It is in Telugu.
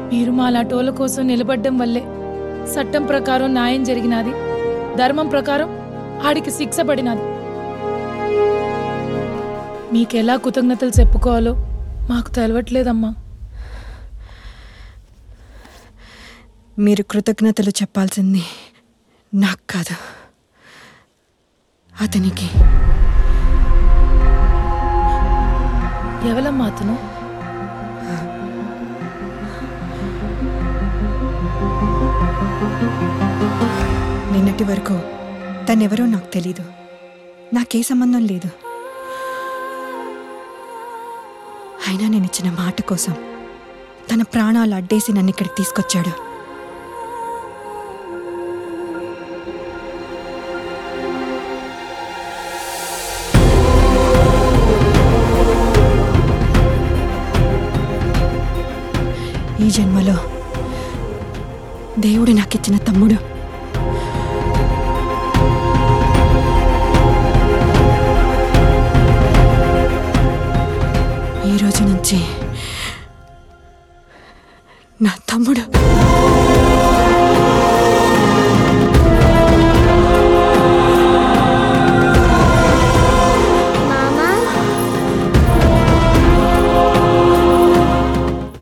మీరు మా లాటోల కోసం నిలబడ్డం వల్లే చట్టం ప్రకారం న్యాయం జరిగినది ధర్మం ప్రకారం ఆడికి శిక్ష పడినది మీకెలా కృతజ్ఞతలు చెప్పుకోవాలో మాకు తెలవట్లేదమ్మా మీరు కృతజ్ఞతలు చెప్పాల్సింది నాకు కాదు అతనికి ఎవలమ్మా అతను నిన్నటి వరకు తనెవరో నాకు తెలీదు నాకే సంబంధం లేదు అయినా నేను ఇచ్చిన మాట కోసం తన ప్రాణాలు అడ్డేసి నన్ను ఇక్కడికి తీసుకొచ్చాడు ఈ జన్మలో దేవుడు నాకిచ్చిన తమ్ముడు ఈ రోజు నుంచి నా తమ్ముడు